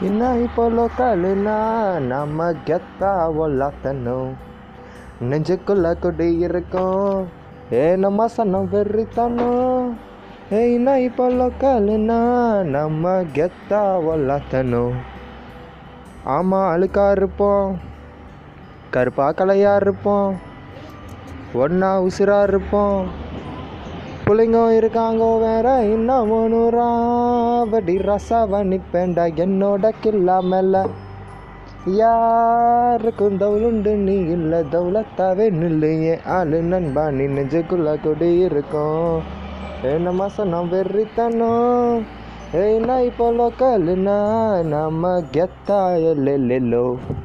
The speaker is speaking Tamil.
என்ன இப்போ லோக்கல்னா நம்ம கெத்தா ஒல்லாத்தனும் நெஞ்சுக்குள்ள கொடி இருக்கும் ஏ நம்ம சனம் வெறித்தனும் ஏய் என்ன இப்போ லோக்கல்னா நம்ம கெத்தா ஒல்லாத்தனும் ஆமாம் அழுக்கா இருப்போம் கருப்பா கலையா இருப்போம் ஒன்றா உசுரா இருப்போம் பிள்ளைங்க இருக்காங்க வேற இன்னும் ஒன்றுரா வடி ரசாவ நிப்பேண்டா என்னோட கில்லா மேல யாருக்கும் தவுளுண்டு நீ இல்லை தவுலத்தாவே நில்லு என் ஆளு நண்பா நீ நெஞ்சுக்குள்ள கொடி இருக்கும் என்ன மாசம் நான் வெறித்தனும் ஏய் நான் இப்போ லோக்கல்னா நம்ம கெத்தா எல்லெல்லோ